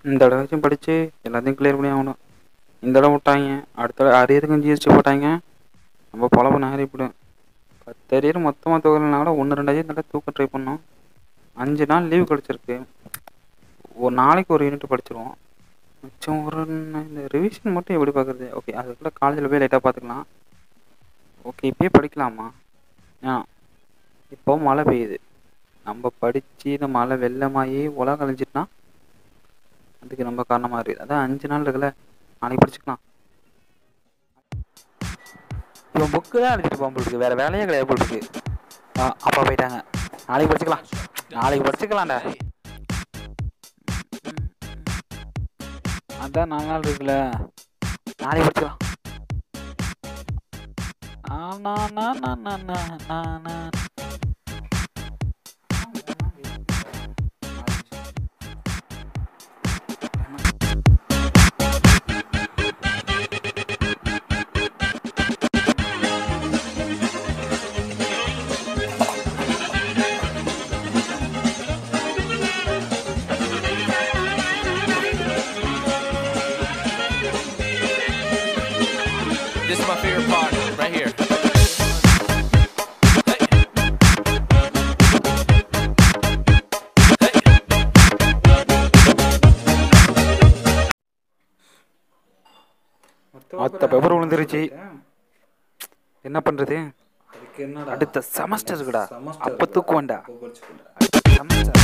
இந்த தடவைச்சும் படித்து எல்லாத்தையும் கிளியர் பண்ணி ஆகணும் இந்த தடவை விட்டாங்க அடுத்த தடவை அரியருக்கும் ஜிஎஸ்டி போட்டாங்க நம்ம பொழப்பு நாரிப்பிடும் பத்து அரியர் மொத்தமாக தூக்கலனா கூட ஒன்று ரெண்டாயிரம் தடவை தூக்க ட்ரை பண்ணோம் அஞ்சு நாள் லீவ் கிடச்சிருக்கு ஒரு நாளைக்கு ஒரு யூனிட் படிச்சிருவோம் மிச்சம் ஒரு ந- இந்த ரிவிஷன் மட்டும் எப்படி பார்க்குறது ஓகே அதுக்குள்ள காலேஜில் போய் லைட்டாக பார்த்துக்கலாம் ஓகே இப்பயே படிக்கலாமா ஆ இப்போ மழை பெய்யுது நம்ம படித்து இந்த மழை வெள்ளமாகி உலகம் அழிஞ்சிட்டுனா அதுக்கு நம்ம காரணமாக இருக்குது அதான் அஞ்சு நாள் இருக்குல்ல நாளைக்கு படிச்சுக்கலாம் இவன் புக்கு தான் அடிச்சிட்டு போக இருக்கு வேற வேலையே கிடையாது போல் இருக்கு ஆ அப்பா போயிட்டாங்க நாளைக்கு படிச்சுக்கலாம் நாளைக்கு படிச்சுக்கலாம்டா அதான் நாலு நாள் இருக்குல்ல நாளைக்கு படிச்சுக்கலாம் ஆ, நா, நா, நா, நா, நா, நா, நா. This is my favorite part, right here. மொத்த பேப்பர் விழுந்துருச்சு என்ன பண்றது அதுக்கு என்னடா அடுத்த செமஸ்டர் இருக்குடா semester அப்ப தூக்குவேன்டா அப்போ படிச்சுக்கோடா செமஸ்டர்